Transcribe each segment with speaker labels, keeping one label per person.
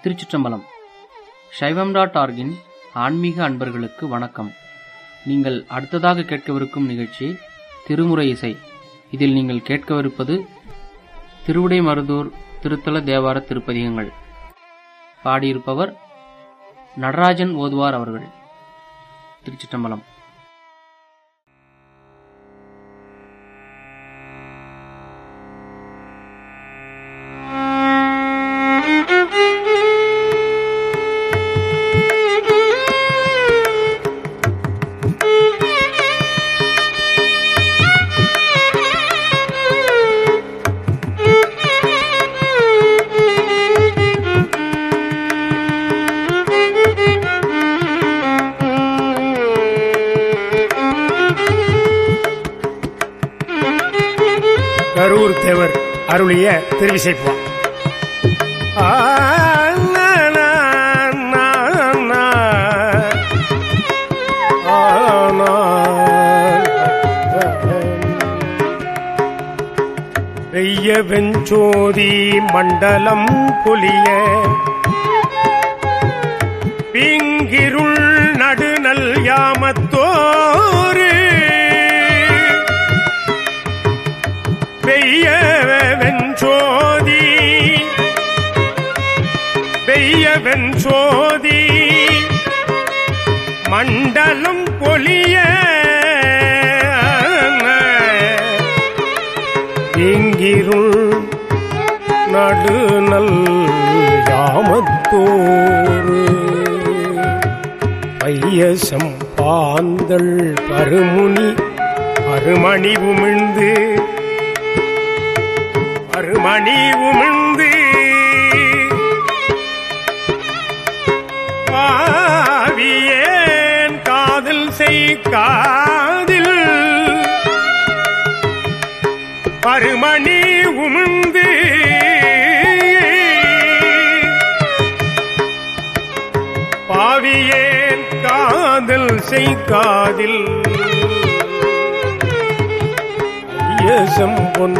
Speaker 1: திருச்சிற்றம்பலம் சைவம் டாட் ஆர்கின் ஆன்மீக அன்பர்களுக்கு வணக்கம் நீங்கள் அடுத்ததாக கேட்கவிருக்கும் நிகழ்ச்சி திருமுறை இசை இதில் நீங்கள் கேட்கவிருப்பது திருவிடை மருதூர் திருத்தல தேவார திருப்பதிகங்கள் பாடியிருப்பவர் நடராஜன் ஓதுவார் அவர்கள் திருச்சிற்றம்பலம்
Speaker 2: கரூர் தேவர் அருளிய திருவிசைப்பா பெய்ய வெஞ்சோதி மண்டலம் பொலிய பிங்கிருள் நடுநல் யாமத்தோரு பெய்ய வெஞ்சோதி பெய்ய வெஞ்சோதி மண்டலம் பொலிய இங்கிருள் நடுநல் யாமத்தோரு பையசம் பாந்தள் பருமுனி அருமணி உமிழ்ந்து அருமணி உமிழ்ந்து பாவியேன் காதல் செய் காதில் பருமணி உமிழ்ந்து பாவியேன் காதல் செய் காதில் ஐயசம் பொன்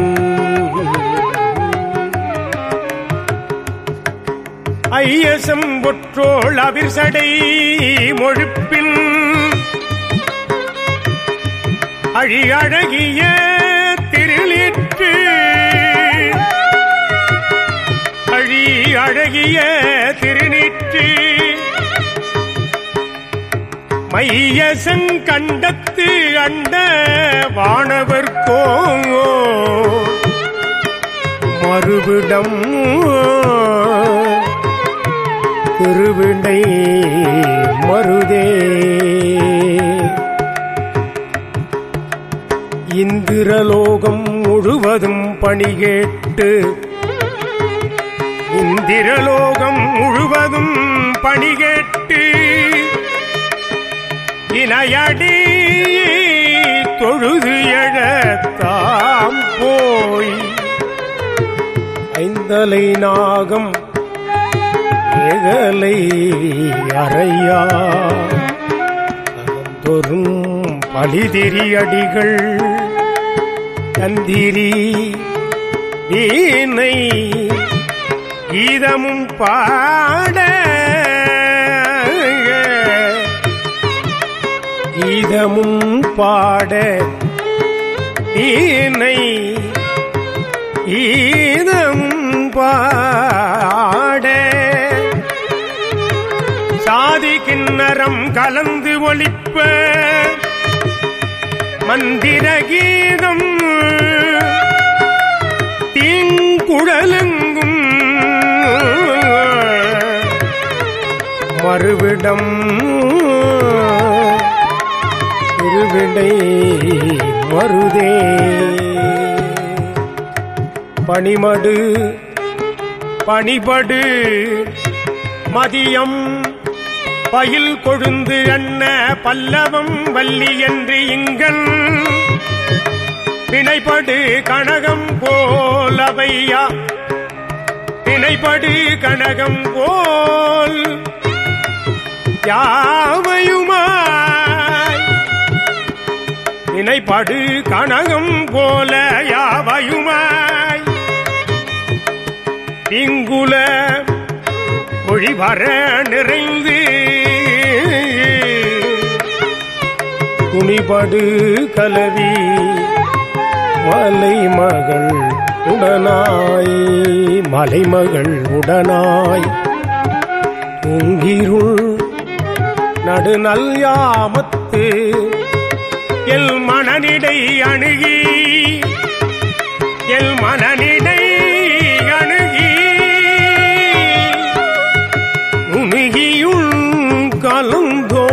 Speaker 2: ஐயசம் ஒற்றோள் அவிர்சடை மொழிப்பின் அழி அழகிய திருளிற்று அழி அழகிய திருநீற்று மையசன் கண்டத்து அண்ட வானவர்கோ மறுவிடம் திருவிடை மருதே இந்திரலோகம் முழுவதும் பணிகேட்டு இந்திரலோகம் முழுவதும் பணிகேட்டு இணையடி தொழுது எழத்தாம் போய் ஐந்தலை நாகம் ஏகலை அறையா தோறும் பலிதிரி அடிகள் தந்திரி வீணை கீதமும் பாட கீதமும் பாட வீணை கீதமும் பாட சாதி கிண்ணறம் கலந்து ஒலிப்ப மந்திர கீதம் தீங்குழலெங்கும் மறுவிடம் திருவிடை மருதே பணிமடு பணிபடு மதியம் பயில் கொழுந்து அண்ண பல்லவம் வள்ளி என்று இங்கன் பிணைப்படு கனகம் போலவையா பிணைப்படு கனகம் போல் யாவையுமாய் நினைப்படு கனகம் போல யாவையுமாய் இங்குல மொழி வர நிறைந்து துணிபடு கலவி மலைமகள் உடனாய் மலைமகள் உடனாய் தூங்கிருள் நடுநல் யாமத்து எல் மனநிடை அணுகி எல் மனநிடை அணுகி நுணுகியுள் கலந்தோ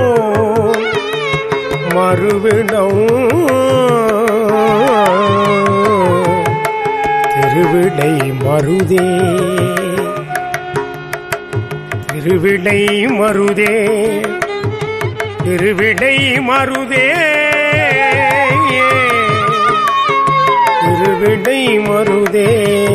Speaker 2: மறுவிடம் திருவிடை மருதே திருவிடை மருதே திருவிடை மருதே திருவிடை மருதே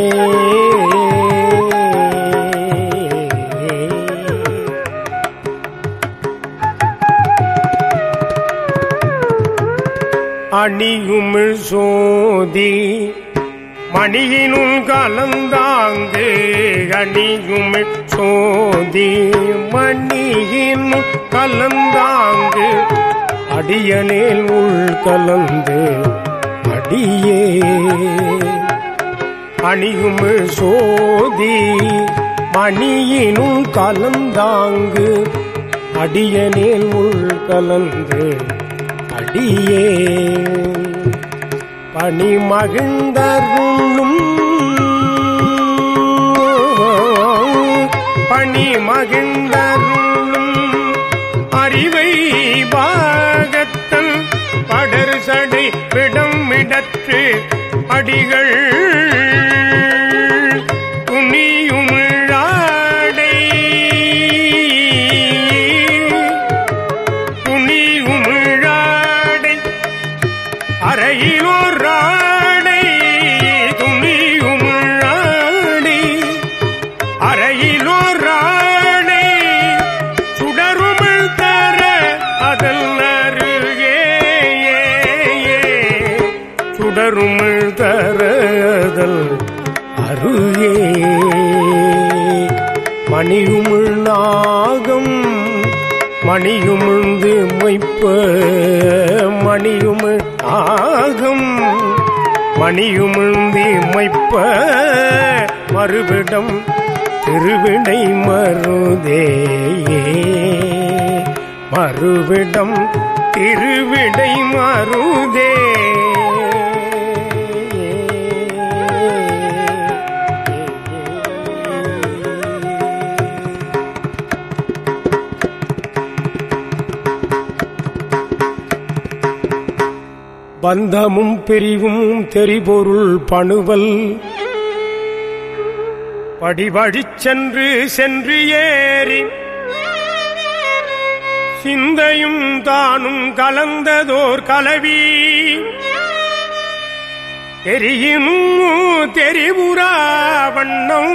Speaker 2: அணியுமிழ் சோதி மணியினுள் கலந்தாங்கு அணியுமிழ் சோதி மணியினுள் கலந்தாங்கு அடியனேல் உள் கலந்து அடியே அணியுமிழ் சோதி மணியினுள் கலந்தாங்கு அடியனேல் உள் கலந்து அடியே பணி மகிழ்ந்தருளும் பணி மகிழ்ந்தருளும் அறிவை பாகத்தல் படர் சடை விடம் இடற்று அடிகள் துணியும் இழாடை துணியும் இழாடை அறையிலோர் ராடை துணியும் இழாடை அறையிலோர் ராடை சுடருமிழ் தர அதல் அருகே சுடருமிழ் தரதல் அருகே மணியுமிழ் நாகம் மணியுமிழ்ந்து மொய்ப்ப மணியுமிழ் ஆகம் மணியுமிழ்ந்து மொய்ப்ப மறுவிடம் திருவிடை மருதேயே மறுவிடம் திருவிடை மருதே பந்தமும் பிரிவும் தெரிபொருள் பணுவல் படிவழிச் சென்று சென்று ஏறி சிந்தையும் தானும் கலந்ததோர் கலவி தெரியும் தெரிவுரா வண்ணம்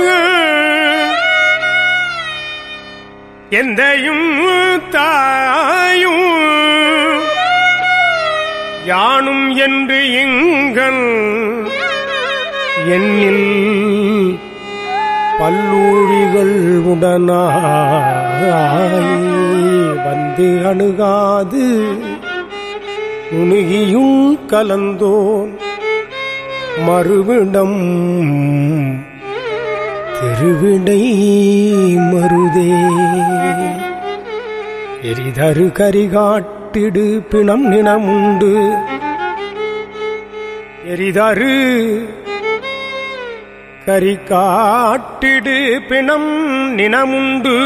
Speaker 2: எந்தையும் தாயும் யானும் என்று இங்கன் என்னில் பல்லூழிகள் உடனாய் வந்து அணுகாது நுணுகியும் கலந்தோன் மறுவிடம் திருவிடை மருதே எரிதரு கரிகாட்டிடு பிணம் நினமுண்டு எரிதரு கரிகாட்டிடு பிணம் நினமுண்டு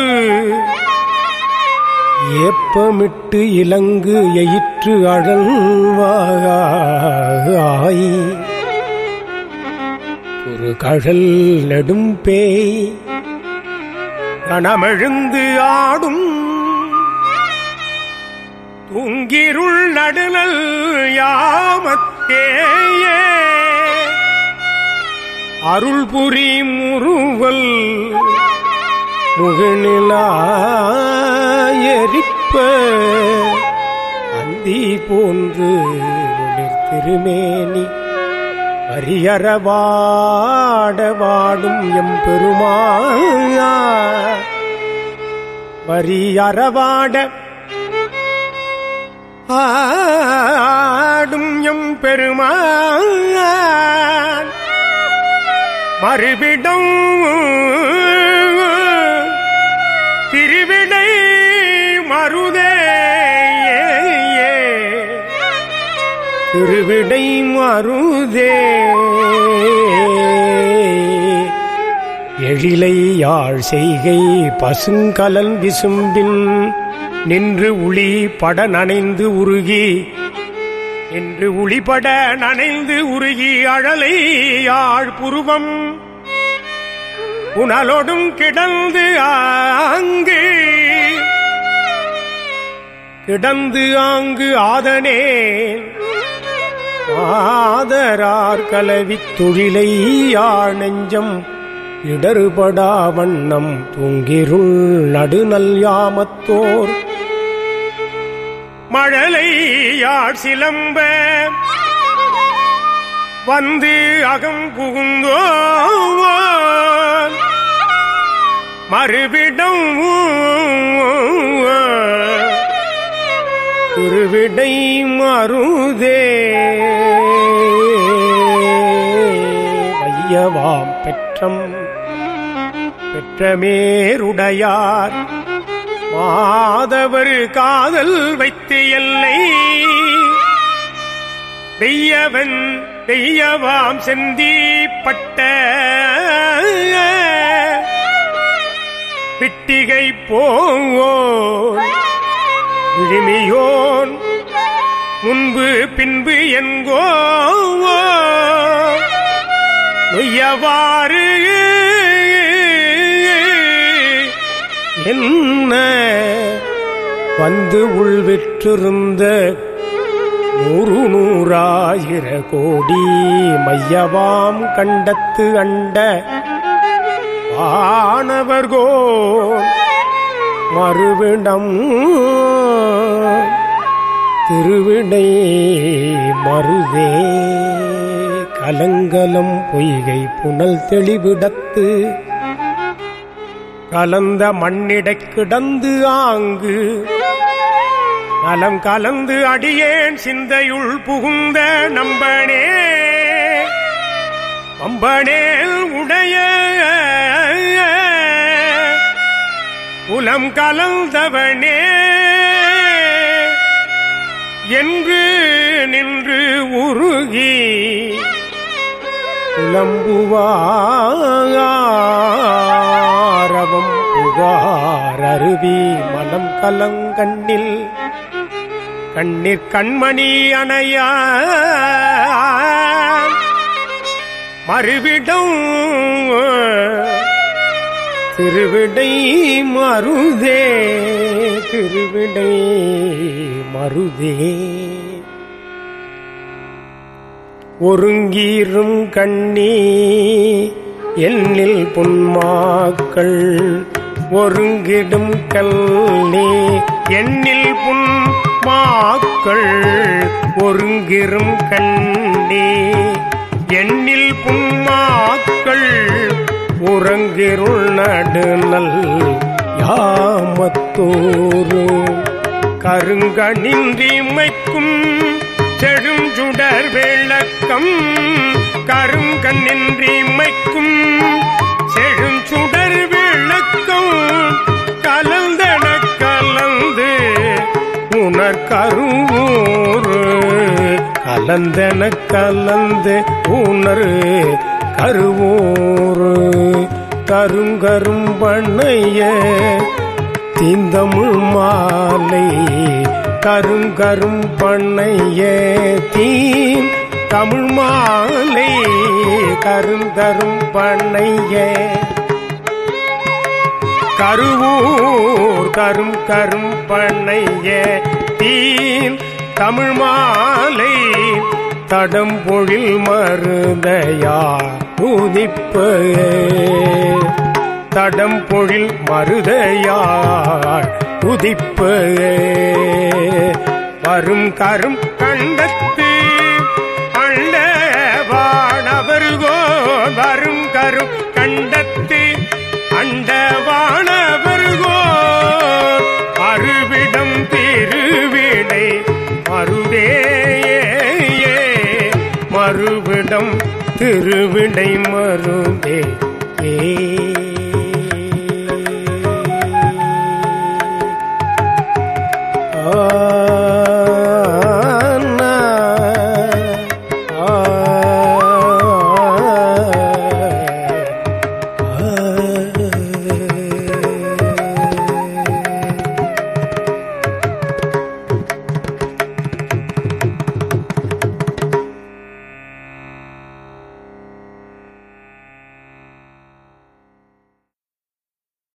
Speaker 2: ஏப்பமிட்டு இலங்கு எயிற்று அழல்வாய் ஒரு கழல் நெடும் பேய் கணமெழுந்து ஆடும் தூங்கிருள் நடுநல் யாமத்தேயே அருள் புரி முறுவல் முகநிலாயரிப்ப அந்தி போன்று ஒளிர் திருமேனி வரியறவாட வாடும் எம்பெருமாயா வரி அறவாட ஆடும் எம் பெருமான் மறுபிடம் திருவிடை மருதே திருவிடை மருதே எழிலை யாழ் செய்கை பசுங்கலன் விசும்பின் நின்று உளி பட நனைந்து உருகி நின்று உளிபட நனைந்து உருகி அழலை யாழ் புருவம் புனலொடும் கிடந்து ஆங்கு கிடந்து ஆங்கு ஆதனேன் ஆதரார் கலவித் தொழிலை யாழ் நெஞ்சம் இடறுபடா வண்ணம் தூங்கிருள் நடுநல் யாமத்தோர் மழலை யாழ் சிலம்ப வந்து அகம் புகுந்தோ மறுவிடம் திருவிடை மருதே வையவாம் பெற்றம் பெற்றமேருடையார் மாதவர் காதல் வைத்து எல்லை வெய்யவன் வெய்யவாம் செந்தீப்பட்ட பிட்டிகை போங்கோ விழுமியோன் முன்பு பின்பு என்கோ நொய்யவாறு என்ன வந்து உள்விற்றிருந்த நூறு நூறாயிர கோடி மையவாம் கண்டத்து அண்ட வானவர்கோ மறுவிடம் திருவிடை மருதே கலங்கலம் பொய்கை புனல் தெளிவிடத்து கலந்த மண்ணிடக் கிடந்து ஆங்கு நலம் கலந்து அடியேன் சிந்தையுள் புகுந்த நம்பனே அம்பனேல் உடைய உலம் கலந்தவனே என்று நின்று உருகி புலம்புவாரவம் புகார் அருவி மனம் கலங்கண்ணில் கண்ணீர் கண்மணி அணையா மறுவிடம் திருவிடை மருதே திருவிடை மருதே ஒருங்கீரும் கண்ணி எண்ணில் புன்மாக்கள் ஒருங்கிடும் கல்லே எண்ணில் புன் மாக்கள் ஒருங்கிரும் கண்ணே எண்ணில் புன்மாக்கள் உறங்கிருள் நடுநல் யாமத்தோரு கருங்கணின்றிமைக்கும் செழுஞ்சுடர் விளக்கம் கருங்கண்ணின்றிமைக்கும் செழுஞ்சுடர் விளக்கம் கலந்தன கலந்து உணர் கருவூரு கலந்தன கலந்து உணர் கருவூரு கருங்கரும்பண்ணைய தீந்தமிழ் மாலை கருங்கரும் பண்ணைய தீம் தமிழ் மாலை கருந்தரும் பண்ணைய கருவூர் கரும் கரும் பண்ணைய தீம் தமிழ் மாலை தடம் பொழில் மருதையா உதிப்பு தடம் பொழில் மருதையாள் உதிப்பு வரும் கரும் கண்டத்து அண்ட வானவர்கோ வரும் கரும் கண்டத்து அண்ட வானவர்கோ நம் திருவிடை மருந்தே ஏ